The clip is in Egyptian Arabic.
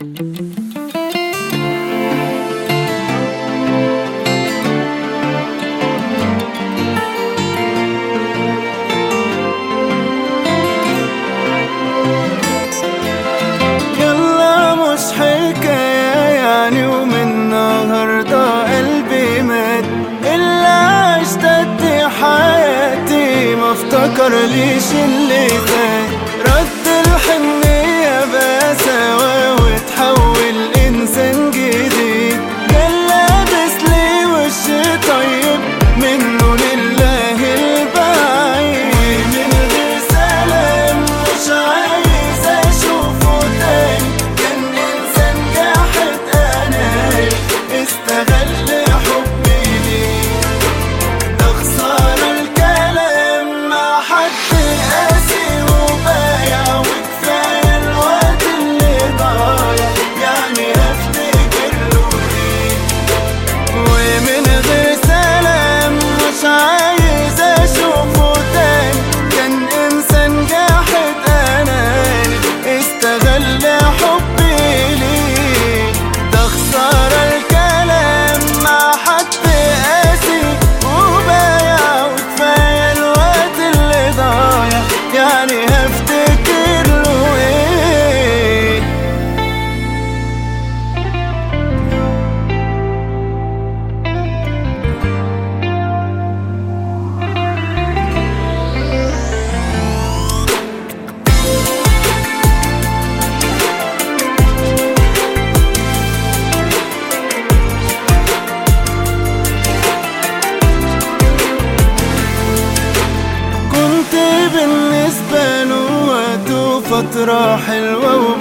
يلا مش حكاية يعني ومن النهاردة قلبي مات إلا اشتدت حياتي ما افتكر ليش اللي فات رد الحنية بقى سوا وتحول إنسان جديد كان لابس لي وش طيب منه لله البعيد ومن غير سلام مش عايز اشوفه تاني كان انسان جاحد اناني استغل حبي ليه ده خسارة الكلام مع حد قاسي وبايع وكفاية الوقت اللي ضايع يعني افتكر له ايه ومن غير سلام مش عايز اشوفه تاني كان انسان جاحد اناني استغل حبي ليه ده خسارة الكلام مع حد قاسي وبايع وكفاية الوقت اللي ضايع يعني هفتكر له ايه كنت بالنسبة له وقته فترة حلوة